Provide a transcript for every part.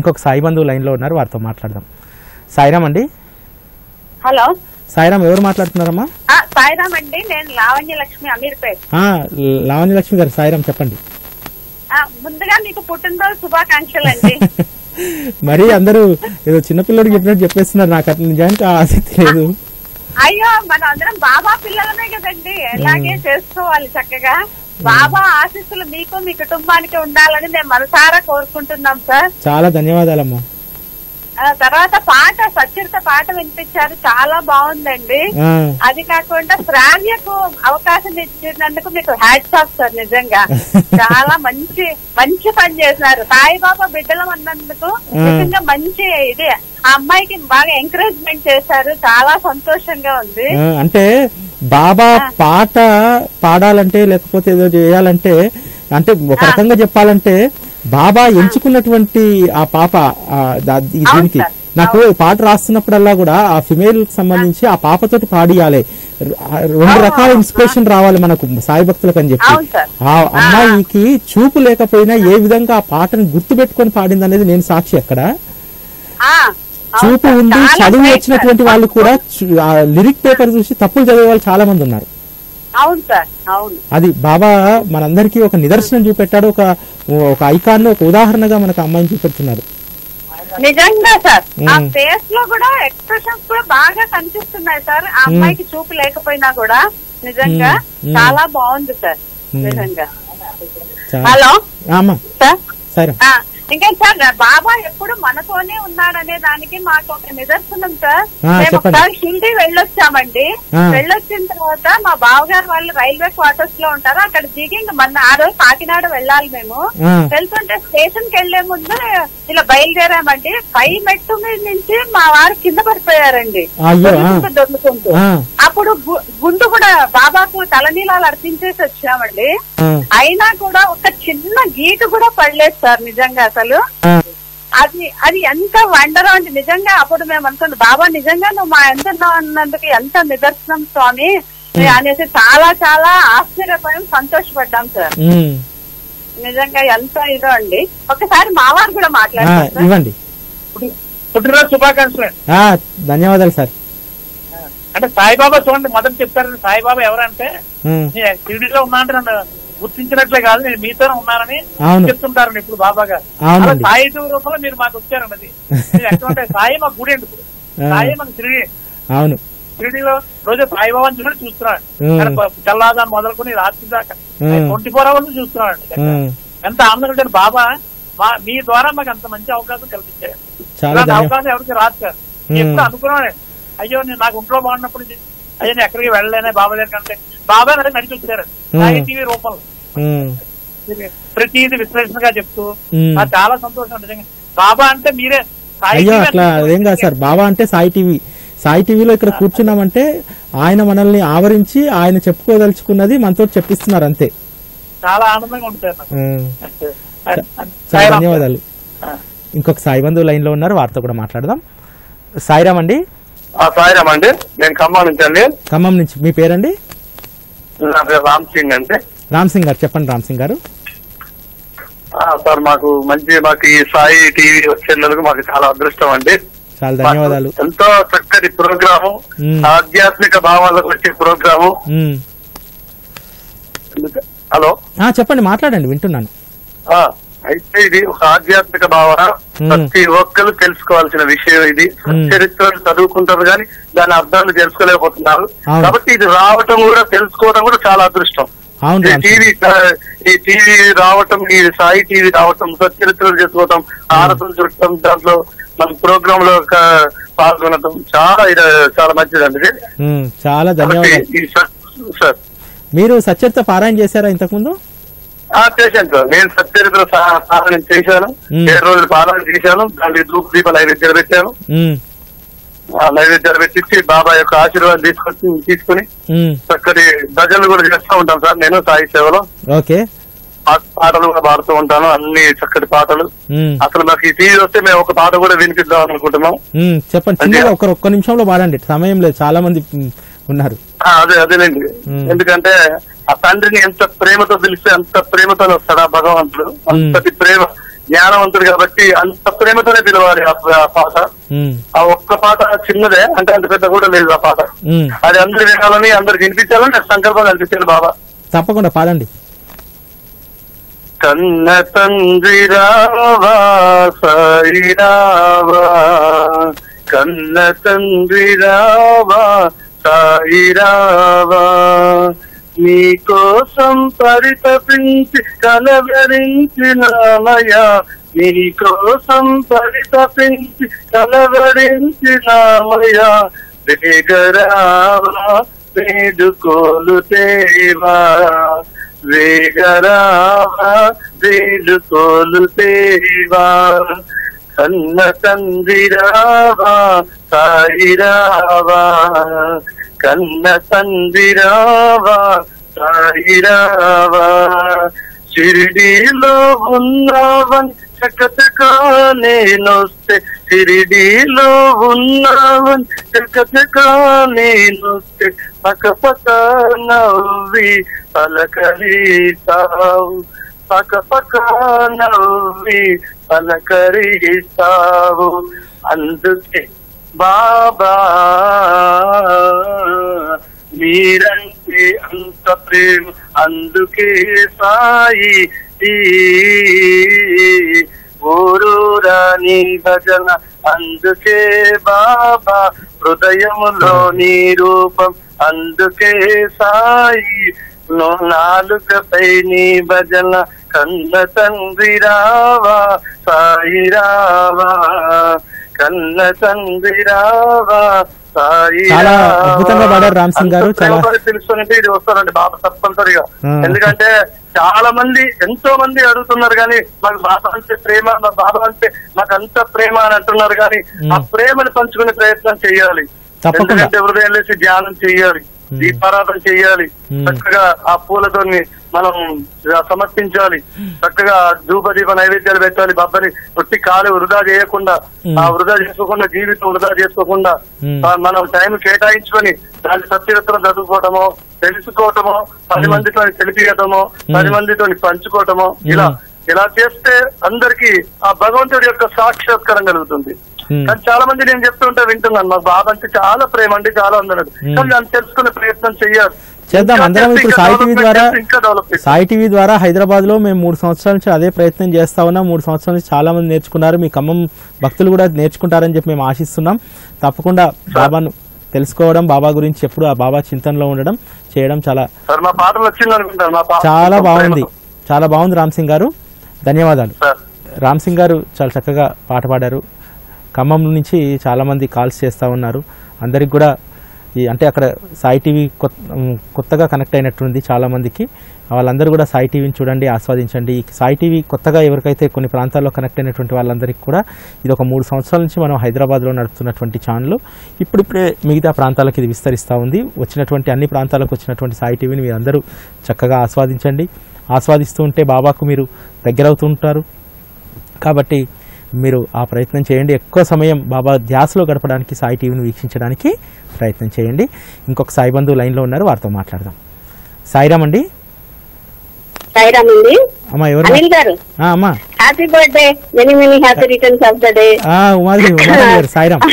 ఇంకొక సాయి బంధువు లైన్లో ఉన్నారు వారితో మాట్లాడదాం సాయిరామ్ అండి హలో సాయిరామ్ ఎవరు మాట్లాడుతున్నారమ్మా ఆ, సాయిరామ్ అండి నేను లావణ్య లక్ష్మి అమీర్పేట్ ఆ, లావణ్య లక్ష్మి గారు సాయిరామ్ చెప్పండి ఆ, ముందుగా మీకు పుట్టినరోజు శుభాకాంక్షలు అండి మరి అందరూ ఏదో చిన్నపిల్లడికి చెప్పినట్టు చెప్పేస్తున్నారు నాకు అట్లా నిజానికి ఆ ఆసక్తి లేదు అయ్యో మన అందరం బాబా పిల్లలమే కదండి ఎలాగే చేసుకోవాలి చక్కగా బాబా ఆశీస్సులు మీకు మీ కుటుంబానికి ఉండాలని మేము మనసారా కోరుకుంటున్నాం సార్ చాలా ధన్యవాదాలమ్మా ఆ, తర్వాత పాట సచ్చరిత పాట వినిపించారు చాలా బాగుందండి ఆ, అది కాకుండా శ్రావ్యకు అవకాశం ఇచ్చినందుకు మీకు హ్యాట్స్ ఆఫ్ సార్ నిజంగా చాలా మంచి మంచి పని చేసినారు సాయిబాబా బిడ్డలం అన్నందుకు నిజంగా మంచి ఇది ఆ అమ్మాయికి బాగా ఎంకరేజ్మెంట్ చేశారు చాలా సంతోషంగా ఉంది ఆ, అంటే బాబా పాట పాడాలంటే లేకపోతే ఏదో చేయాలంటే అంటే ఒక రకంగా చెప్పాలంటే బాబా ఎంచుకున్నటువంటి ఆ పాప ఆ, దా- ఈ దీనికి సార్. నాకు పాట రాస్తున్నప్పుడల్లా కూడా ఆ ఫిమేల్ కి సంబంధించి ఆ పాపతోటి పాడియాలి ఆ, రెండు రకాల ఇన్స్పిరేషన్ రావాలి మనకు సాయి భక్తులకు అని చెప్పి అవును సార్. ఆ అమ్మాయికి చూపు లేకపోయినా ఏ విధంగా ఆ పాటను గుర్తు పెట్టుకొని పాడింది అనేది నేను సాక్షి అక్కడ ఆ, అవును చూపు సార్. ఉండి చాలా చదువు great వచ్చినటువంటి సార్. వాళ్ళు కూడా చు- ఆ లిరిక్ పేపర్ చూసి తప్పులు చదివే వాళ్ళు చాలా మంది ఉన్నారు అవును సార్ అవును అది బాబా మనందరికీ ఒక నిదర్శనం చూపెట్టాడు ఒక ఒక ఐకాన్ ఒక ఉదాహరణగా మనకు అమ్మాయిని చూపెడుతున్నాడు నిజంగా సార్ ఆ మ్మ్. ఫేస్ లో కూడా ఎక్స్ప్రెషన్స్ కూడా బాగా కనిపిస్తున్నాయి సార్ ఆ అమ్మాయికి చూపు లేకపోయినా కూడా నిజంగా మ్మ్. చాలా బాగుంది సార్ మ్మ్. నిజంగా చాలా- హలో ఆ, అమ్మా సార్ సరే ఆ, ఇంకా సార్ బాబా ఎప్పుడు మనతోనే ఉన్నాడనే దానికి మాకు ఒక నిదర్శనం సార్ ఆ, మేము చెప్పండి. ఒకసారి షిరిడి వెళ్ళొచ్చామండి ఆ. వెళ్ళొచ్చిన తర్వాత మా బావగారు వాళ్ళు రైల్వే క్వార్టర్స్ లో ఉంటారు అక్కడ దిగి ఇంక మన ఆ రోజు కాకినాడ వెళ్ళాలి మేము ఆ, వెళ్తుంటే స్టేషన్ కి వెళ్లే ముందు ఇలా బయలుదేరామండి పై మెట్టు మీద నుంచి మా వారు కింద పడిపోయారండి అయ్యో, ఆ. దొర్లుకుంటూ దొర్లుకుంటూ ఆ, అప్పుడు గు- గుండు కూడా బాబాకు తలనీలాలు అర్పించేసి వచ్చామండి ఆ, అయినా కూడా ఒక చిన్న గీటు కూడా పడలేదు సార్ నిజంగా అసలు ఆ, అది అది ఎంత వండర్ అంటే నిజంగా అప్పుడు మేము అనుకున్నాం బాబా నిజంగా నువ్వు మా ఎంత ఉన్నావు అన్నందుకు ఎంత నిదర్శనం స్వామి అనేసి చాలా చాలా ఆశ్చర్యపోయాం సంతోషపడ్డాం సార్ ఉమ్, నిజంగా ఎంత ఇదో అండి ఒకసారి మావారు కూడా ఆ, మాట్లాడతారు సార్ ఇవ్వండి పుట్టినరోజు శుభాకాంక్షలు ఆ, ధన్యవాదాలు సార్ అంటే సాయిబాబా చూడండి మొదట చెప్తారు సాయిబాబా ఎవరంటే ఉమ్, నేను షిరిడీలో ఉన్నా అంటే నన్ను గుర్తించినట్లే కాదు నేను మీతోనే ఉన్నానని అవును. చెప్తుంటారు ఇప్పుడు బాబా గారు అవునండి. అలా సాయి టూ రూపంలో మీరు మాకు వచ్చారండి అది మీరు ఎక్కడ ఉంటే సాయి మాకు గుడి ఎందుకు ఆ. సాయి మాకు షిరిడి అవును షిరిడీలో రోజు సాయిబాబా చూసి చూస్తున్నాడు ఉమ్. కానీ ప- తెల్లాదాన్ని మొదలుకొని రాత్రి దాకా ఉమ్. ట్వంటీ ఫోర్ అవర్స్ చూస్తున్నాడు ఉమ్, ఎంత ఆనందం ఉంటాడు బాబా మా మీ ద్వారా మాకు అంత మంచి అవకాశం కల్పించారు చాలా ఇలాంటి ధన్య- అవకాశం ఎవరికి రాదు సార్ ఉమ్. ఎప్పుడు అనుకున్నాను అయ్యో నేను నాకు ఒంట్లో బాగున్నప్పుడు నుంచి, అయ్యో నేను ఎక్కడికి వెళ్ళలేనే బాబా దగ్గర అంటే బాబా నన్ను నడిచి వచ్చారు ఉమ్. సాయి టీవీ రూపంలో ఉమ్, ప్రతిది విశ్లేషణగా చెప్తూ ఉమ్. నాకు చాలా సంతోషం నిజంగా బాబా అంటే మీరే సాయి అయ్యో టీవీ అట్లా అంటే అదేం కాదు సార్ బాబా అంటే సాయి టీవీ సాయి టీవీలో ఇక్కడ కూర్చున్నామంటే ఆయన మనల్ని ఆవరించి ఆయన చెప్పుకోదలుచుకున్నది మనతో చెప్పిస్తున్నారు అంతే చాలా ఆనందంగా ఉంటుంది సార్ ఉమ్, నాకు. చాలా సాయిరామ్ ధన్యవాదాలు సార్. ఇంకొక సాయి బంధువు లైన్ లో ఉన్నారు వారితో కూడా మాట్లాడదాం సాయిరామ్ అండి ఆ, సాయిరామ్ అండి నేను ఖమ్మం నుంచి అండి ఖమ్మం నుంచి మీ పేరండి నా పేరు రామ్ సింగ్ అండి రామ్ సింగ్ గారు చెప్పండి రామ్ సింగ్ గారు ఆ, సార్ మాకు మంచి మాకు ఈ సాయి టీవీ వచ్చేందుకు మాకు చాలా అదృష్టం అండి చాలా ధన్యవాదాలు మాకు ఎంతో చక్కటి ప్రోగ్రాము మ్మ్. ఆధ్యాత్మిక భావాలకు వచ్చే ప్రోగ్రాము ఉమ్. ఎందుక- హలో ఆ, చెప్పండి మాట్లాడండి వింటున్నాను ఆ, అయితే ఇది ఒక ఆధ్యాత్మిక భావన మ్మ్. ప్రతి ఒక్కరు తెలుసుకోవాల్సిన విషయం ఇది మ్మ్. చరిత్రలు చదువుకుంటారు కానీ దాని అర్థాలు తెలుసుకోలేకపోతున్నారు అవును. కాబట్టి ఇది రావటం కూడా తెలుసుకోవడం కూడా చాలా అదృష్టం అవును ఈ రామ్ సింగ్ టీవీ ఈ టీవీ రావటం ఈ సాయి టీవీ రావటం చరిత్రలు చేసుకోవటం ఆరతులు చుట్టడం దాంట్లో మన ప్రోగ్రామ్ లో ఒక పాల్గొనడం చాలా ఇది చాలా మంచిదండి ఇది. ఉమ్, చాలా కాబట్టి ధన్యవాదాలు ఈ స- సార్ మీరు సచరిత పారాయణ చేశారా ఇంతకుముందు ఆ, చేశాను సార్ నేను సత్యరిత్ర సాధన చేశాను మ్మ్. ఏడు రోజులు పాలన చేశాను దానికి ధూప దీప నైవేద్యాలు పెట్టాను ఉమ్, ఆ నైవేద్యాలు పెట్టించి బాబా యొక్క ఆశీర్వాదం తీసుకొచ్చి తీసుకుని ఉమ్, చక్కటి భజనలు కూడా చేస్తూ ఉంటాను సార్ నేను సాయి సేవలో ఓకే పా- పాటలు కూడా పాడుతూ ఉంటాను అన్ని చక్కటి పాటలు ఉమ్, అసలు మాకు ఈ టీవీ వస్తే మేము ఒక పాట కూడా వినిపిద్దాం అనుకుంటున్నాం ఉమ్, చెప్పండి చిన్నగా ఒక ఒక్క నిమిషంలో పాడండి సమయం లేదు చాలా మంది ఉమ్, ఉన్నారు ఆ, అదే అదేనండి మ్మ్. ఎందుకంటే ఆ తండ్రిని ఎంత ప్రేమతో పిలిస్తే అంత ప్రేమతో వస్తాడు ఆ భగవంతుడు అంతటి ప్రేమ జ్ఞానవంతుడు కాబట్టి అంత ప్రేమతోనే పిలవాలి ఆ ఆ పాట ఉమ్, ఆ ఒక్క పాట చిన్నదే అంటే అంత పెద్ద కూడా లేదు ఆ పాట ఉమ్. అది అందరు వినాలని అందరికి వినిపించాలని నాకు సంకల్పం కనిపించాను బాబా తప్పకుండా పాడండి కన్న తండ్రి రావా సాయి రావా కన్న తండ్రి రావా సాయి రావా నీ కోసం పరితపించి కలవరించినామయ నీ కోసం పరితపించి కలవరించినామయ వేగరావా వేడుకోలు దేవా వేగరావా వేడుకోలు దేవా కన్న తండ్రి రావా సాయి రావా కన్న తండ్రి రావా సాయి రావా షిరిడీలో ఉన్నావని చకచకా నేనొస్తే షిరిడీలో ఉన్నావని చకచకా నేనొస్తే పక్క పక్క నవ్వి పలకరిస్తావు పక్క పక్క నవ్వి పలకరిస్తావు అందుకే బాబా మీరంటే అంత ప్రేమ అందుకే సాయి ఈ ఊరూరా నీ భజన అందుకే బాబా హృదయములో నీ రూపం అందుకే సాయి నో నాలుకపై నీ భజన కన్న తండ్రి రావా సాయి రావా కన్న తండ్రి రావా సాయి చాలా రావా. అద్భుతంగా పాడారు రామ్ సింగ్ గారు. అంత చాలా- ప్రేమతో తెలుసుకుని ఇది వస్తారండి బాబా తప్పనిసరిగా ఆ. ఎందుకంటే చాలా మంది ఎంతో మంది అడుగుతున్నారు కానీ మాకు బాబా అంటే ప్రేమ మా బాబా అంటే మాకు అంత ప్రేమ అని అంటున్నారు కానీ ఆ ఉమ్. ప్రేమను పంచుకునే ప్రయత్నం చేయాలి తప్పకుండా. ఎందుకంటే హృదయం లేసి ధ్యానం చేయాలి ఉమ్. దీపారాధన చేయాలి ఉమ్. చక్కగా ఆ పూలతోని మనం సమర్పించాలి చక్కగా ధూప దీప నైవేద్యాలు పెట్టాలి బబ్బని ఒట్టి కాలు వృధా చేయకుండా ఉమ్. ఆ వృధా చేసుకోకుండా జీవితం వృధా చేసుకోకుండా ఉమ్. ఆ మనం టైం కేటాయించుకొని దాని సత్యరత్నం చదువుకోవటమో తెలుసుకోవటమో పది ఉమ్. మందితో తెలిపియటమో పది ఉమ్. మందితో పంచుకోవటమో ఇలా ఉమ్. ఇలా చేస్తే అందరికి ఆ భగవంతుడి యొక్క సాక్షాత్కారం కలుగుతుంది ఉమ్. కానీ చాలా మంది నేను చెప్తుంటే వింటున్నాను మా బాబా అంటే చాలా ప్రేమ అండి చాలా అందరూ ఉమ్. కానీ దాన్ని తెలుసుకునే ప్రయత్నం చెయ్యాలి చేద్దాం ఇంకా అందరం ఇప్పుడు ఇంకా సాయి టీవీ development ద్వారా చేస్తే ఇంకా డెవలప్ సాయి టీవీ ద్వారా హైదరాబాద్ లో మేము మూడు సంవత్సరాల నుంచి అదే ప్రయత్నం చేస్తా ఉన్నాం మూడు సంవత్సరాల నుంచి చాలా మంది నేర్చుకున్నారు మీ ఖమ్మం భక్తులు కూడా నేర్చుకుంటారని చెప్పి మేము ఆశిస్తున్నాం తప్పకుండా బాబాను తెలుసుకోవడం బాబా గురించి ఎప్పుడు ఆ బాబా చింతనలో ఉండడం చేయడం చాలా సార్ మా పాటలు వచ్చింది అనుకుంటాను మా పాట చాలా బాగుంది ప్రేమతో. చాలా బాగుంది రామ్ సింగ్ గారు ధన్యవాదాలు సార్ రామ్ సింగ్ గారు చాలా చక్కగా పాట పాడారు ఖమ్మం నుంచి చాలా మంది కాల్స్ చేస్తూ ఉన్నారు అందరికి కూడా ఈ అంటే అక్కడ సాయి టీవీ కొత్త ఉమ్, కొత్తగా కనెక్ట్ అయినట్టుంది చాలా మందికి వాళ్ళందరూ కూడా సాయి టీవీని చూడండి ఆస్వాదించండి ఈ సాయి టీవీ కొత్తగా ఎవరికైతే కొన్ని ప్రాంతాల్లో కనెక్ట్ అయినటువంటి వాళ్ళందరికీ కూడా ఇది ఒక మూడు సంవత్సరాల నుంచి మనం హైదరాబాద్లో నడుపుతున్నటువంటి ఛానల్ ఇప్పుడిప్పుడే మిగతా ప్రాంతాలకు ఇది విస్తరిస్తూ ఉంది వచ్చినటువంటి అన్ని ప్రాంతాలకు వచ్చినటువంటి సాయి టీవీని మీరు అందరూ చక్కగా ఆస్వాదించండి ఆస్వాదిస్తూ ఉంటే బాబాకు మీరు దగ్గరవుతూ ఉంటారు కాబట్టి మీరు ఆ ప్రయత్నం చేయండి ఎక్కువ సమయం బాబా ధ్యాసలో గడపడానికి సాయి టీవీని వీక్షించడానికి ప్రయత్నం చేయండి ఇంకొక సాయి బంధువు లైన్లో ఉన్నారు వారితో మాట్లాడదాం సాయిరామ్ అండి సాయిరామ్ అండి అమ్మా ఎవరు అనిల్ గారు ఆ, అమ్మా happy birthday many many happy returns of the day ఆ, ఉమాదేవి ఉమాదేవి గారు సాయిరామ్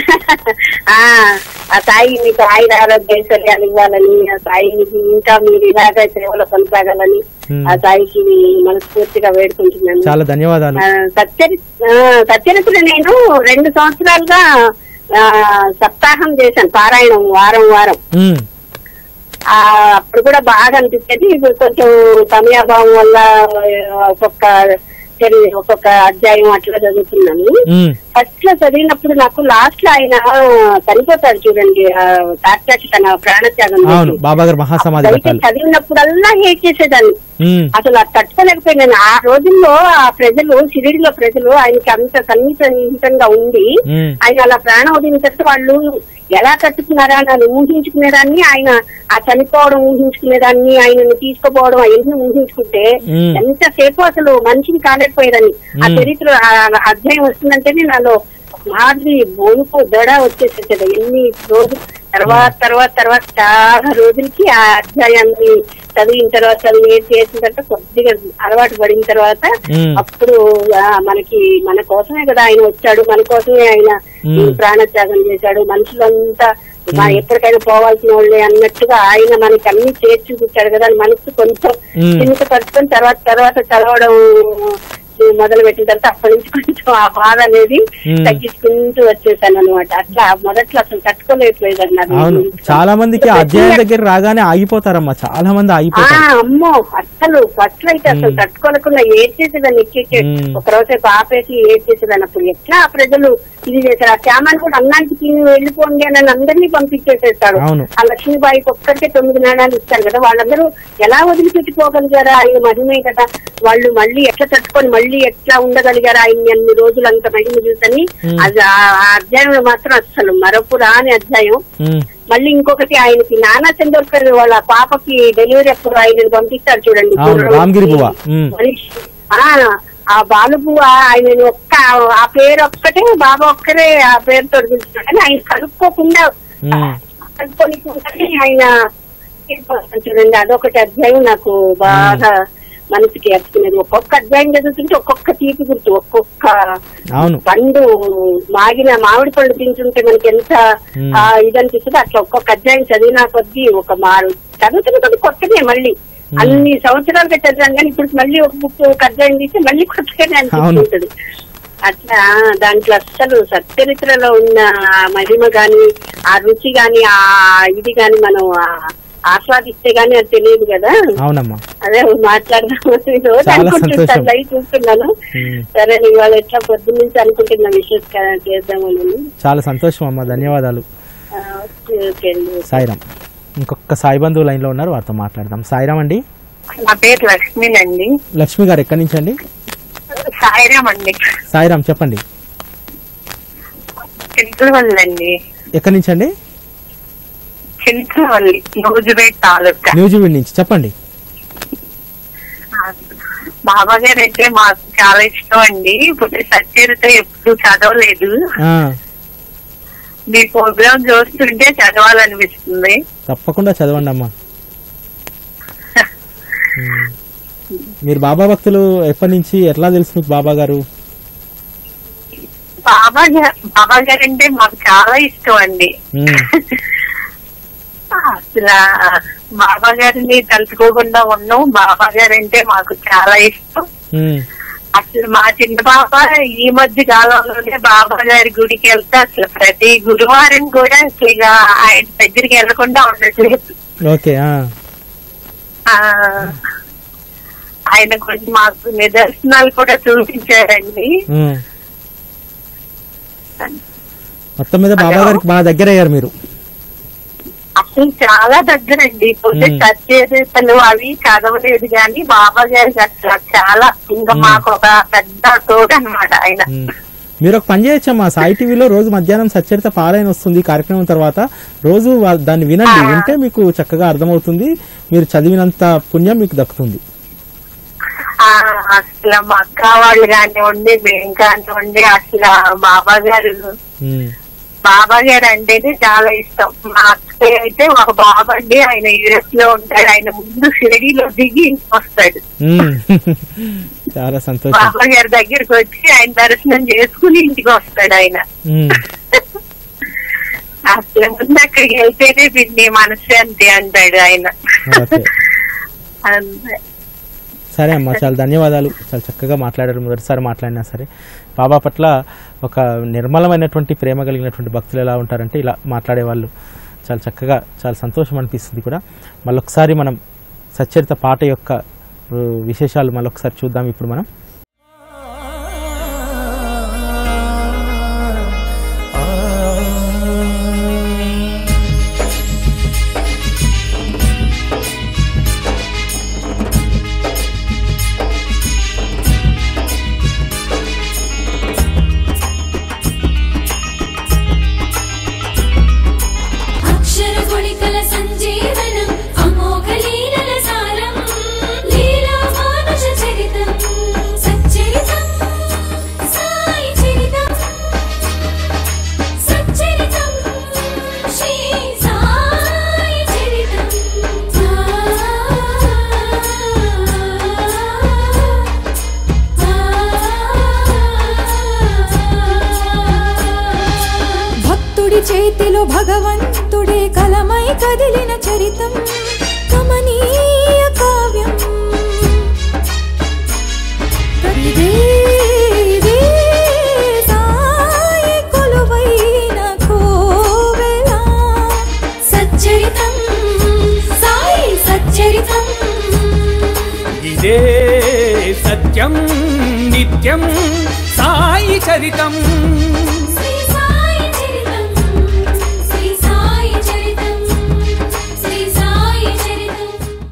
ఆ సాయి మీకు ఆయుర ఆరోగ్య ఐశ్వర్యాలు ఇవ్వాలని ఆ సాయి మీకు ఇంకా మీరు ఇలాగే సేవలో కొనసాగాలని Hmm. ఆ సాయికి మనస్ఫూర్తిగా వేడుకుంటున్నాను చాలా ధన్యవాదాలు ఆ, సత్యరి ఆ, సత్యరిత్ర నేను రెండు సంవత్సరాలుగా ఆ, సప్తాహం చేశాను పారాయణం వారం వారం ఉమ్, ఆ అప్పుడు కూడా బాగా అనిపించేది ఇప్పుడు కొంచెం సమయాభావం వల్ల ఆ, ఒక్కొక్క చరి- ఒక్కొక్క అధ్యాయం అట్లా చదువుతున్నాను ఉమ్, ఫస్ట్ లో చదివినప్పుడు నాకు లాస్ట్ లో ఆయన చనిపోతాడు చూడండి డాక్టర్ తన ప్రాణత్యాగం అవును చేసి. బాబా గారు మహాసమాధి అయితే ఘట్టాలు చదివినప్పుడల్లా హేట్ చేసేదాన్ని ఉమ్, అసలు అది తట్టుకోలేకపోయినాను ఆ రోజుల్లో ఆ ప్రజలు షిరిడిలో ప్రజలు ఆయనకి అంత సన్నిహితంగా ఉండి ఉమ్, ఆయన అలా ప్రాణం వదిలిన వాళ్ళు ఎలా తట్టుకున్నారా అని ఊహించుకునేదాన్ని ఆయన ఆ చనిపోవడం ఊహించుకునేదాన్ని ఆయనను తీసుకుపోవడం అవన్నీ ఊహించుకుంటే మ్మ్. ఎంతసేపు అసలు మనిషిని కాలేకపోయేదాన్ని ఆ మ్మ్. చరిత్ర ఆ అధ్యాయం వస్తుందంటేనే నాలో మాదిరి బొనుకు దడ వచ్చేసేది ఎన్ని రోజులు తర్వాత తర్వాత తర్వాత చాలా రోజులకి ఆ అధ్యాయాన్ని చదివిన తర్వాత చదివి చేసిన తర్వాత కొద్దిగా అలవాటు పడిన తర్వాత మ్మ్. అప్పుడు ఆ, మనకి మన కోసమే కదా ఆయన వచ్చాడు మన కోసమే ఆయన ఈ మ్మ్. ప్రాణత్యాగం చేశాడు మనుషులంతా మా ఎప్పటికైనా పోవాల్సిన వాళ్ళే అన్నట్టుగా ఆయన మనకి అన్ని చేర్చి చూపించాడు కదా అని మనసు కొంచెం మ్మ్. చింత పడుతుంది తర్వాత తర్వాత చదవడం మొదలు పెట్టిన తర్వాత అప్పటి నుంచి కొంచెం ఆ బాధ అనేది మ్మ్. తగ్గించుకుంటూ వచ్చేసాను అనమాట అట్లా మొదట్లో అసలు తట్టుకోలేకపోయేది అన్నారు అవును చాలా మందికి ఆ అధ్యాయం దగ్గర రాగానే ఆగిపోతారమ్మా చాలా మంది ఆ, ఆగిపోతారు అమ్మో అసలు ఫస్ట్ అయితే అసలు మ్మ్. తట్టుకోలేకుండా ఏడ్చేసేదాన్ని ఎక్కేసే మ్మ్. ఒక రోజు ఆపేసి ఏడ్చేసేదాన్ని అప్పుడు ఎట్లా ఆ ప్రజలు ఇది చేశారు ఆ శ్యామాన్ని కూడా అన్నానికి తిని వెళ్ళిపోండి అని అందరినీ పంపించేసేస్తాడు అవును. ఆ లక్ష్మీబాయికి ఒక్కరికే తొమ్మిది నాణాలు ఇస్తారు కదా వాళ్ళందరూ ఎలా వదిలిపెట్టుకోగలిగారా ఆయన మహిమే కదా వాళ్ళు మళ్ళీ ఎట్లా తట్టుకొని మళ్ళీ ఎట్లా ఉండగలిగారా ఆయన్ని అన్ని రోజులు అంత మహిమ చూసని మ్మ్. అది ఆ ఆ అధ్యాయంలో మాత్రం అసలు మరపు రాని అధ్యాయం ఉమ్, మళ్ళీ ఇంకొకటి ఆయనకి నానా చంద్రకర్ వాళ్ళ పాపకి డెలివరీ అప్పుడు ఆయన పంపిస్తారు చూడండి అవును, గుర్రం రామగిరి ఎక్కి బువ్వ. ఉమ్. మనిషి. ఆ, ఆ బాలుబువ ఆయన ఒక్క ఆ పేరు ఒక్కటే బాబా ఒక్కరే ఆ పేరుతో పిలుస్తున్నాడు కానీ ఆయన కలుపుకోకుండా ఉమ్. కలుపుకొని ఆయన చూడండి అదొకటి అధ్యాయం నాకు బాగా మనసుకి ఎత్తుకునేది ఒక్కొక్క అధ్యాయం చదువుతుంటే ఒక్కొక్క తీపి గుర్తు ఒక్కొక్క అవును పండు మాగిన మామిడి పళ్ళు తింటుంటే మనకి ఎంత మ్మ్. ఆ, ఇది అనిపిస్తుంది అట్లా ఒక్కొక్క అధ్యాయం చదివినా కొద్దీ ఒక మారు చదువుతున్న కొద్ది కొత్తనే మళ్ళీ మ్మ్. అన్ని సంవత్సరాలుగా చదివాను కానీ ఇప్పుడు మళ్ళీ ఒక బుక్ ఒక అధ్యాయం తీస్తే మళ్ళీ కొత్తగానే అనిపిస్తుంటది అట్లా దాంట్లో అస్సలు సచ్చరిత్రలో ఉన్న ఆ మహిమ గాని ఆ రుచి గాని ఆ ఇది గాని మనం ఆ ఆస్వాదిస్తే గాని అది తెలియదు కదా అవునమ్మా అదే మాట్లాడదాం రోజు చాలా అనుకుంటుంటాను సంతోషం. లైవ్ చూస్తున్నాను ఉమ్. సరే ఇవాళ ఎట్లా పొద్దు నుంచి అనుకుంటున్నా విషయం చేద్దామని చాలా సంతోషం అమ్మా ధన్యవాదాలు ఆ, ఓకే ఓకే అండి సాయిరామ్ ఇంకొక సాయి బంధువు లైన్ లో ఉన్నారు వారితో మాట్లాడదాం సాయిరామ్ అండి నా పేరు లక్ష్మీనండి లక్ష్మి గారు ఎక్కడి నుంచి అండి సాయిరామ్ అండి సాయిరామ్ చెప్పండి చింతలవల్లి ఎక్కడి నుంచి అండి చింతలవల్లి నూజివేట్ తాలూకా న్యూజివీడ్ నుంచి చెప్పండి బాబా గారు అంటే మాకు చాలా ఇష్టం అండి ఇప్పుడు సత్యరిత ఎప్పుడు చదవలేదు ఆ, మీ ప్రోగ్రామ్ చూస్తుంటే చదవాలనిపిస్తుంది తప్పకుండా చదవండి అమ్మా ఉమ్. మీరు బాబా భక్తులు ఎప్పటి నుంచి ఎట్లా తెలుసు మీకు బాబా గారు బాబా గారు బాబా గారు అంటే మాకు చాలా ఇష్టం అండి ఉమ్. అసలు బాబా గారిని తలుచుకోకుండా ఉన్నాం బాబా గారు అంటే మాకు చాలా ఇష్టం ఉమ్. అసలు మా చిన్న పాప ఈ మధ్య కాలంలోనే బాబా గారి గుడికి వెళ్తే అసలు ప్రతి గురువారం కూడా అసలు ఇక ఆయన దగ్గరికి వెళ్లకుండా ఉండట్లేదు ఓకే ఆ. ఆ, ఆయన కొంచెం మాకు నిదర్శనాలు కూడా చూపించారండి ఉమ్. మొత్తం మీద బాబా గారికి బాగా దగ్గర అయ్యారు మీరు అసలు చాలా దగ్గరండి ఇప్పుడు మ్మ్. సత్యదేశలు అవి చదవలేదు కానీ బాబా గారికి అసలు చాలా ఇంకా మ్మ్. మాకు ఒక పెద్ద తోడు అనమాట ఆయన ఉమ్. మీరు ఒక పని చేయొచ్చమ్మా సాయి టీవీలో రోజు మధ్యాహ్నం సచ్చరిత పారాయణ వస్తుంది ఈ కార్యక్రమం తర్వాత రోజు వా- దాన్ని వినండి వింటే మీకు చక్కగా అర్థమవుతుంది మీరు చదివినంత పుణ్యం మీకు దక్కుతుంది ఆ, అసలు మా అక్క వాళ్ళు కానివ్వండి మేము కానివ్వండి అసలు బాబా గారు ఉమ్. బాబా గారు అంటేనే చాలా ఇష్టం మా అక్క అయితే ఒక బాబా అండి ఆయన యూఎస్ లో ఉంటాడు ఆయన ముందు షిరిడీలో దిగి వస్తాడు ఉమ్. చాలా సంతోషం బాబా గారి దగ్గరికి వచ్చి ఆయన దర్శనం చేసుకుని ఇంటికి వస్తాడు ఆయన ఉమ్. అసలు ముందు అక్కడికి వెళ్తేనే పిన్ని మనశ్శాంతి అంటాడు ఆయన ఓకే అంతే సరే అమ్మా చాలా ధన్యవాదాలు చాలా చక్కగా మాట్లాడారు మొదటిసారి మాట్లాడినా సరే బాబా పట్ల ఒక నిర్మలమైనటువంటి ప్రేమ కలిగినటువంటి భక్తులు ఎలా ఉంటారంటే ఇలా మాట్లాడేవాళ్ళు చాలా చక్కగా చాలా సంతోషం అనిపిస్తుంది కూడా మళ్ళొకసారి మనం సచ్చరిత పాట యొక్క ఉ, విశేషాలు మళ్ళొకసారి చూద్దాం ఇప్పుడు మనం అక్షరగుళికల సంజీవనం అమోఘ లీలల సారం లీలా మానుష చరితం తల్లి చేతిలో భగవంతుడే కలమై కదిలిన చరితం కమనీయ కావ్యం ఇదే ఇదే సాయి కొలువైన కోవెల సచ్చరితం సాయి సచ్చరితం ఇదే సత్యం నిత్యం సాయి చరితం శ్రీ సాయి చరితం శ్రీ సాయి చరితం శ్రీ సాయి చరితం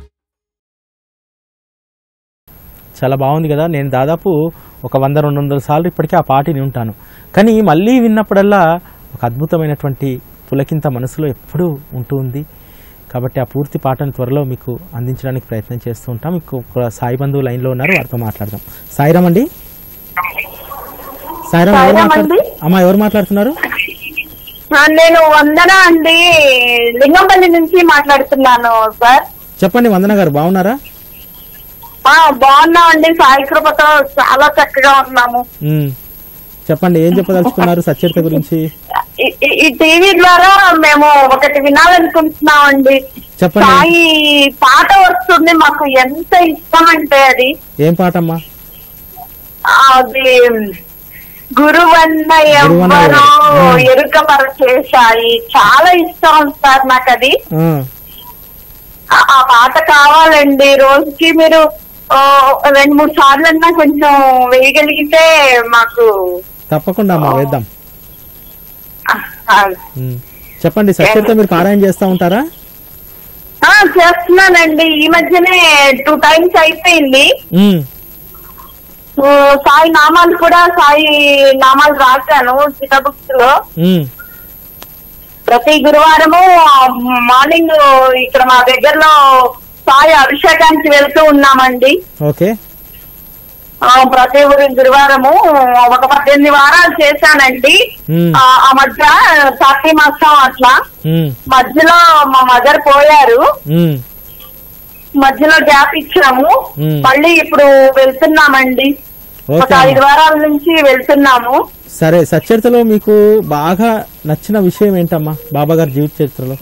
చాలా బాగుంది కదా నేను దాదాపు ఒక వంద రెండు వందల సార్లు ఇప్పటికీ ఆ పాటని ఉంటాను కానీ మళ్ళీ విన్నప్పుడల్లా ఒక అద్భుతమైనటువంటి పులకింత మనసులో ఎప్పుడూ ఉంటూ ఉంది కాబట్టి ఆ పూర్తి పాటను త్వరలో మీకు అందించడానికి ప్రయత్నం చేస్తూ ఉంటాం మీకు ఒక సాయి బంధువు లైన్లో ఉన్నారు వారితో మాట్లాడదాం సాయిరామ్ అండి సాయిరామ్ ఎవరు సాయిరామ్ మాట్లాడు అండి. అమ్మా ఎవరు మాట్లాడుతున్నారు ఆ, నేను వందన అండి లింగంపల్లి నుంచి మాట్లాడుతున్నాను సార్ చెప్పండి వందన గారు బాగున్నారా ఆ, బాగున్నామండి సాయి కృపతో చాలా చక్కగా ఉన్నాము ఉమ్. చెప్పండి ఏం చెప్పదలుచుకున్నారు సచ్చరిత గురించి ఈ- ఈ- ఈ టీవీ ద్వారా మేము ఒకటి వినాలనుకుంటున్నామండి చెప్పండి. సాయి పాట వస్తుంది మాకు ఎంత ఇష్టం అంటే అది ఏం పాటమ్మా అది గురువన్న గురువన్న ఎవ్వరో ఎవరు? ఎరుక చేశాయి చాలా ఇష్టం సార్ నాకు అది ఆ, ఆ ఆ పాట కావాలండి రోజుకి మీరు ఓ, రెండు మూడు సార్లు అన్నా కొంచెం వేయగలిగితే మాకు తప్పకుండా అమ్మా వేద్దాం ఆ, ఆ, ఉమ్. చెప్పండి సచ్చరిత మీరు పారాయణ చేస్తూ ఉంటారా ఆ, చేస్తున్నానండి ఈ మధ్యనే టూ టైమ్స్ అయిపోయింది ఉమ్. ఓ, సాయి నామాలు కూడా సాయి నామాలు రాశాను చిట బుక్స్ లో ఉమ్. ప్రతి గురువారము మార్నింగ్ ఇక్కడ మా దగ్గరలో సాయి అభిషేకానికి వెళ్తూ ఉన్నామండి ఓకే ఆ, ప్రతి ఊరి గురువారము ఒక పద్దెనిమిది వారాలు చేశానండి మ్మ్. ఆ ఆ మధ్య కార్తీ మాసం అట్లా ఉమ్. మధ్యలో మా మదర్ పోయారు ఉమ్. మధ్యలో గ్యాప్ ఇచ్చాము మ్మ్. మళ్ళీ ఇప్పుడు వెళ్తున్నామండి ఒక ఓకే ఐదు అమ్మా. వారాల నుంచి వెళ్తున్నాము సరే సచ్చరితలో మీకు బాగా నచ్చిన విషయం ఏంటమ్మా బాబా గారి జీవిత చరిత్రలో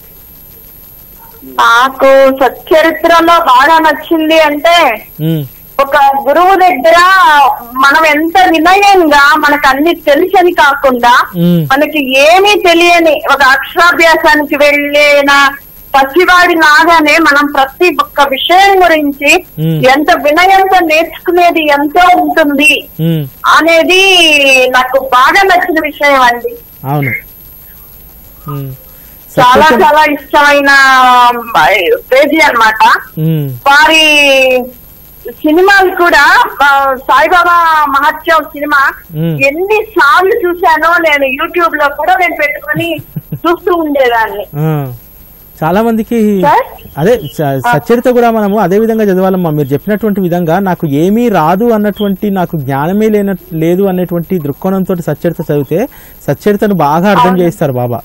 నాకు సచ్చరిత్రలో బాగా నచ్చింది అంటే ఉమ్. ఒక గురువు దగ్గర మనం ఎంత వినయంగా మనకు అన్ని తెలుసని కాకుండా మ్మ్. మనకి ఏమీ తెలియని ఒక అక్షరాభ్యాసానికి వెళ్ళిన పసివాడి లాగానే మనం ప్రతి ఒక్క విషయం గురించి మ్మ్. ఎంత వినయంతో నేర్చుకునేది ఎంతో ఉంటుంది ఉమ్. అనేది నాకు బాగా నచ్చిన విషయం అండి అవును ఉమ్. చాలా సచ్చరిత చాలా ఇష్టమైన పేజీ అన్నమాట ఉమ్. వారి సినిమాలు కూడా ఆ, సాయిబాబా మహత్యం సినిమా మ్మ్. ఎన్ని సార్లు చూశానో నేను యూట్యూబ్ లో కూడా నేను పెట్టుకొని చూస్తూ ఉండేదాన్ని ఆ. చాలా మందికి సార్? అదే స- సచ్చరిత కూడా మనము అదే విధంగా చదవాలమ్మా మీరు చెప్పినటువంటి విధంగా నాకు ఏమీ రాదు అన్నటువంటి నాకు జ్ఞానమే లేన లేదు అనేటువంటి దృక్కోణంతో సచ్చరిత చదివితే సచ్చరితను బాగా అర్థం చేస్తారు బాబా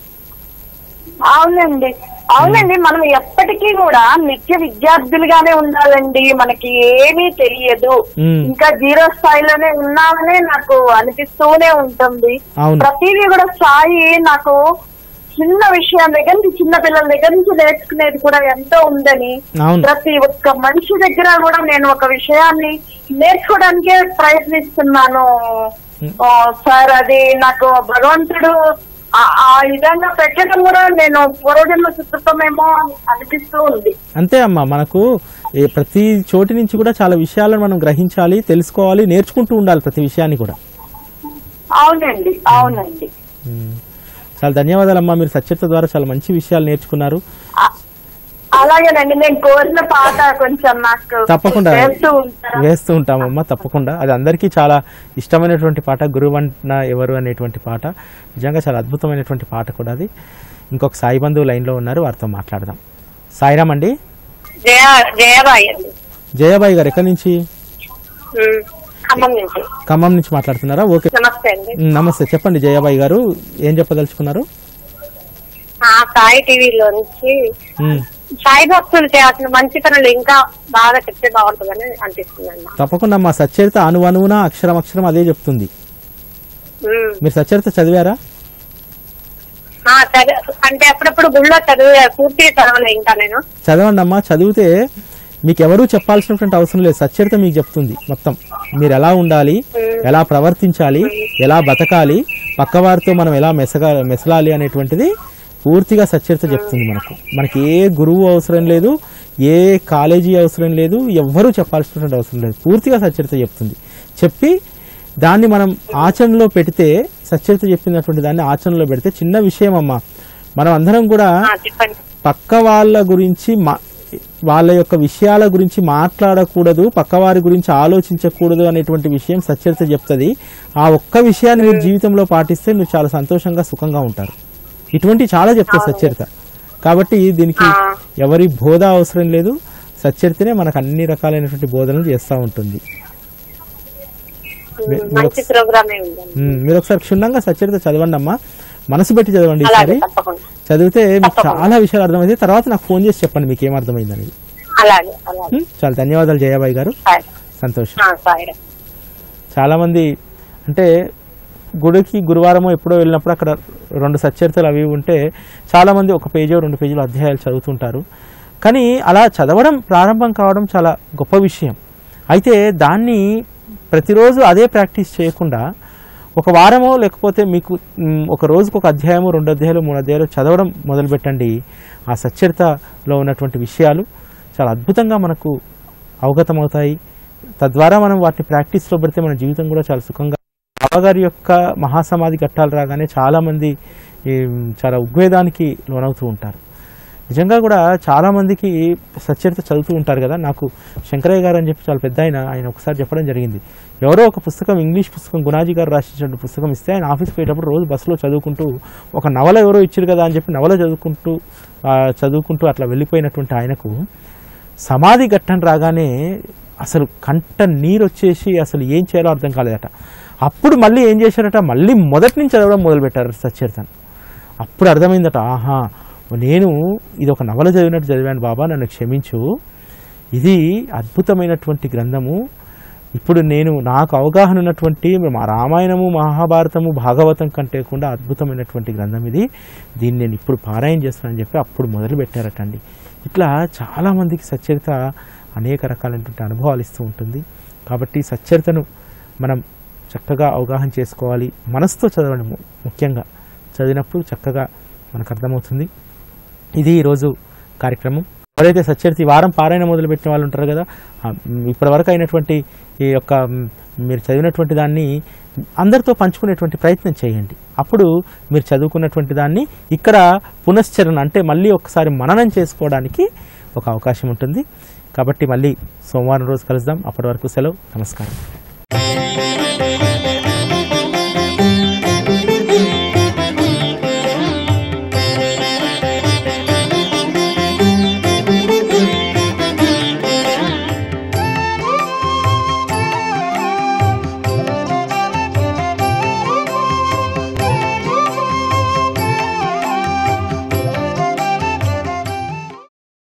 అవునండి అవునండి మనం ఎప్పటికీ కూడా నిత్య విద్యార్థులుగానే ఉండాలండి మనకి ఏమీ తెలియదు మ్మ్. ఇంకా జీరో స్థాయిలోనే ఉన్నామనే నాకు అనిపిస్తూనే ఉంటుంది అవును. ప్రతిదీ కూడా సాయి నాకు చిన్న విషయం దగ్గర నుంచి చిన్న పిల్లల దగ్గర నుంచి నేర్చుకునేది కూడా ఎంతో ఉందని అవును. ప్రతి ఒక్క మనిషి దగ్గర కూడా నేను ఒక విషయాన్ని నేర్చుకోవడానికే ప్రయత్నిస్తున్నాను ఓ, సార్ అది నాకు భగవంతుడు ఆ- ఆ విధంగా పెట్టడం కూడా నేను పూర్వజన్మ సుకృతమేమో అని అనిపిస్తూ ఉంది అంతే అమ్మా మనకు ఏ ప్రతి చోటి నుంచి కూడా చాలా విషయాలను మనం గ్రహించాలి తెలుసుకోవాలి నేర్చుకుంటూ ఉండాలి ప్రతి విషయాన్ని కూడా అవునండి అవునండి ఉమ్. చాలా ధన్యవాదాలమ్మా మీరు సచ్చరిత ద్వారా చాలా మంచి విషయాలు నేర్చుకున్నారు ఆ- అలాగేనండి నేను కోరిన పాట కొంచెం నాకు తప్పకుండా వేస్తూ ఉంటారా వేస్తూ ఉంటామమ్మా తప్పకుండా అది అందరికీ చాలా ఇష్టమైనటువంటి పాట గురువన్న ఎవరు అనేటువంటి పాట నిజంగా చాలా అద్భుతమైనటువంటి పాట కూడా అది ఇంకొక సాయి బంధువు లైన్లో ఉన్నారు వారితో మాట్లాడదాం సాయిరామ్ అండి జయ జయబాయి అండి జయాబాయి గారు ఎక్కడి నుంచి ఉమ్, ఖమ్మం నుంచి ఖమ్మం నుంచి మాట్లాడుతున్నారా ఓకే నమస్తే అండి ఉమ్, నమస్తే చెప్పండి జయాబాయి గారు ఏం చెప్పదలుచుకున్నారు ఆ సాయి టీవీలో నుంచి ఉమ్, సాయి భక్తులు చేయాల్సిన మంచి పనులు ఇంకా బాగా చెప్తే బాగుంటుందని అనిపిస్తుందండి తప్పకుండా మా సచ్చరిత అణువణువున అక్షరం అక్షరం అదే చెప్తుంది ఉమ్. మీరు సచ్చరిత చదివారా ఆ, చదివ అంటే అప్పుడప్పుడు గుళ్ళో చదువు పూర్తిగా చదవలే ఇంకా నేను చదవండి అమ్మా చదివితే మీకు ఎవరూ చెప్పాల్సినటువంటి అవసరం లేదు సచ్చరిత మీకు చెప్తుంది మొత్తం మీరు ఎలా ఉండాలి ఎలా ప్రవర్తించాలి ఎలా బతకాలి పక్కవారితో మనం ఎలా మెసగా మెసలాలి అనేటువంటిది పూర్తిగా సచ్చరిత చెప్తుంది మనకు మనకి ఏ గురువు అవసరం లేదు ఏ కాలేజీ అవసరం లేదు ఎవ్వరూ చెప్పాల్సినటువంటి అవసరం లేదు పూర్తిగా సచ్చరిత చెప్తుంది చెప్పి దాన్ని మనం ఆచరణలో పెడితే సచ్చరిత చెప్పినటువంటి దాన్ని ఆచరణలో పెడితే చిన్న విషయం అమ్మా మనం అందరం కూడా ఆ, చెప్పండి పక్క వాళ్ళ గురించి మా- వాళ్ళ యొక్క విషయాల గురించి మాట్లాడకూడదు పక్కవారి గురించి ఆలోచించకూడదు అనేటువంటి విషయం సచ్చరిత చెప్తుంది ఆ ఒక్క విషయాన్ని మీరు జీవితంలో పాటిస్తే మీరు చాలా సంతోషంగా సుఖంగా ఉంటారు ఇటువంటి చాలా చెప్తారు సచ్చరిత కాబట్టి దీనికి ఎవరి బోధ అవసరం లేదు సచ్చరితనే మనకు అన్ని రకాలైనటువంటి బోధనలు చేస్తూ ఉంటుంది మీ- మీరు మంచి ప్రోగ్రామే ఉందండి ఉమ్, మీరు ఒకసారి క్షుణ్ణంగా సచ్చరిత చదవండి అమ్మా మనసు పెట్టి చదవండి అలాగే ఈసారి తప్పకుండా చదివితే మీకు చాలా విషయాలు అర్థమైతే తర్వాత నాకు ఫోన్ చేసి చెప్పండి మీకు ఏం అర్థమైంది అనేది అలాగే అలాగే ఉమ్, చాలా ధన్యవాదాలు జయాబాయి గారు సాయి సంతోషం ఆ, సాయి చాలా మంది అంటే గుడికి గురువారము ఎప్పుడో వెళ్ళినప్పుడు అక్కడ రెండు సచ్చరితలు అవి ఇవి ఉంటే చాలా మంది ఒక పేజీ రెండు పేజీలు అధ్యాయాలు చదువుతుంటారు కానీ అలా చదవడం ప్రారంభం కావడం చాలా గొప్ప విషయం అయితే దాన్ని ప్రతిరోజు అదే ప్రాక్టీస్ చేయకుండా ఒక వారమో లేకపోతే మీకు మ్, ఒక రోజుకు ఒక అధ్యాయము రెండు అధ్యాయాలు మూడు అధ్యాయాలు చదవడం మొదలుపెట్టండి ఆ సచ్చరితలో ఉన్నటువంటి విషయాలు చాలా అద్భుతంగా మనకు అవగతమవుతాయి తద్వారా మనం వాటిని ప్రాక్టీస్లో పెడితే మన జీవితం కూడా చాలా సుఖంగా బాబాగారి యొక్క మహాసమాధి ఘట్టాలు రాగానే చాలామంది ఈ, చాలా ఉద్వేదానికి లోనవుతూ ఉంటారు నిజంగా కూడా చాలా మందికి సచ్చరిత చదువుతూ ఉంటారు కదా నాకు శంకరయ్య గారు అని చెప్పి చాలా పెద్ద ఆయన ఆయన ఒకసారి చెప్పడం జరిగింది ఎవరో ఒక పుస్తకం ఇంగ్లీష్ పుస్తకం గుణాజీ గారు రాసినటువంటి పుస్తకం ఇస్తే ఆయన ఆఫీస్కి పోయేటప్పుడు రోజు బస్సులో చదువుకుంటూ ఒక నవల ఎవరో ఇచ్చారు కదా అని చెప్పి నవల చదువుకుంటూ ఆ, చదువుకుంటూ అట్లా వెళ్ళిపోయినటువంటి ఆయనకు సమాధి ఘట్టం రాగానే అసలు కంట నీరు వచ్చేసి అసలు ఏం చేయాలో అర్థం కాలేదట అప్పుడు మళ్ళీ ఏం చేశారట మళ్ళీ మొదటి నుంచి చదవడం మొదలుపెట్టారు సచ్చరితను అప్పుడు అర్థమైందట ఆహా నేను ఇది ఒక నవల చదివినట్టు చదివాను బాబా నన్ను క్షమించు ఇది అద్భుతమైనటువంటి గ్రంథము ఇప్పుడు నేను నాకు అవగాహన ఉన్నటువంటి మా రామాయణము మహాభారతము భాగవతం కంటే కూడా అద్భుతమైనటువంటి గ్రంథం ఇది దీన్ని నేను ఇప్పుడు పారాయణ చేస్తానని చెప్పి అప్పుడు మొదలు పెట్టారటండి ఇట్లా చాలామందికి సచ్చరిత అనేక రకాలైనటువంటి అనుభవాలు ఇస్తూ ఉంటుంది కాబట్టి సచ్చరితను మనం చక్కగా అవగాహన చేసుకోవాలి మనసుతో చదవండి ము- ముఖ్యంగా చదివినప్పుడు చక్కగా మనకు అర్థమవుతుంది ఇది ఈరోజు కార్యక్రమం ఎవరైతే సచ్చరిత ఈ వారం పారాయణ మొదలుపెట్టిన వాళ్ళు ఉంటారు కదా ఆ, మ్, ఇప్పటివరకు అయినటువంటి ఈ యొక్క మ్, మీరు చదివినటువంటి దాన్ని అందరితో పంచుకునేటువంటి ప్రయత్నం చేయండి అప్పుడు మీరు చదువుకున్నటువంటి దాన్ని ఇక్కడ పునశ్చరణ అంటే మళ్ళీ ఒకసారి మననం చేసుకోవడానికి ఒక అవకాశం ఉంటుంది కాబట్టి మళ్ళీ సోమవారం రోజు కలుద్దాం అప్పటి వరకు సెలవు నమస్కారం